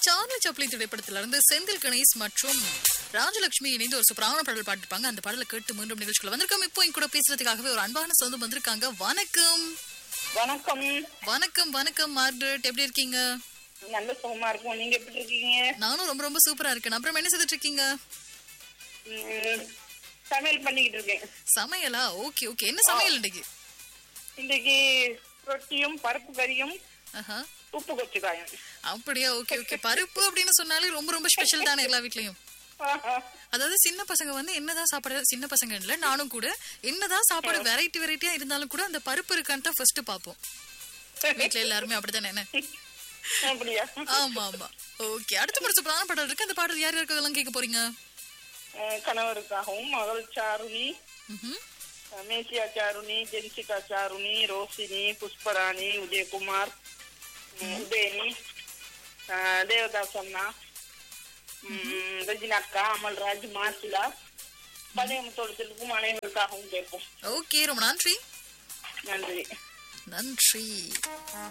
Charlie Chaplin திரைப்படத்துல இருந்து செந்தில் கணேஷ் மற்றும் ராஜலட்சுமி இணைந்து ஒரு சூப்பரான பாடல் பாடிருப்பாங்க அந்த பாடலை கேட்டு மீண்டும் நிகழ்ச்சிக்குள்ள வந்திருக்கோம் இப்போ என் கூட பேசுறதுக்காகவே ஒரு அன்பான சொந்தம் வந்திருக்காங்க வணக்கம் வணக்கம் வணக்கம் வணக்கம் மார்கரெட் எப்படி இருக்கீங்க நல்ல சுகமா இருக்கும் நீங்க எப்படி இருக்கீங்க நானும் ரொம்ப ரொம்ப சூப்பரா இருக்கேன் அப்புறம் என்ன செய்துட்டு இருக்கீங்க ம், சமையல் பண்ணிக்கிட்டு இருக்கேன் சமையலா ஓகே ஓகே என்ன சமையல் இன்னைக்கு இன்னைக்கு ரொட்டியும் பருப்பு கறியும் ஆஹா உப்பு கொச்சுக்காயும் அப்படியா ஓகே ஓகே பருப்பு அப்படின்னு சொன்னாலே ரொம்ப ரொம்ப ஸ்பெஷல் தானே எல்லா வீட்லயும் ஆஹா. அதாவது சின்ன பசங்க வந்து என்னதான் சாப்பாடு சின்ன பசங்க இல்ல நானும் கூட என்னதான் சாப்பாடு வெரைட்டி வெரைட்டியா இருந்தாலும் கூட அந்த பருப்பு இருக்கான்னு தான் ஃபர்ஸ்ட் பாப்போம் வீட்ல எல்லாருமே அப்படித்தானே என்ன அப்படியா ஆமா ஆமா ஓகே அடுத்த ஒரு சூப்பரான பாடல் இருக்கு அந்த பாடல் யார் யாருக்கெல்லாம் கேட்க போறீங்க அஹ், கணவருக்காகவும் மகள் சாருணி ம்ஹும். அஹ், மேசியா சாருணி ஜென்சிகா சாருணி ரோஷினி புஷ்பராணி உதயகுமார் ம், உதயனி அஹ், தேவதாஸ் அண்ணா ம், ரெஜினா அக்கா அமல்ராஜ் மாசிலா பழையமுத்தோடத்திற்கும் அனைவருக்காகவும் கேட்போம் ஓகே ரொம்ப நன்றி நன்றி நன்றி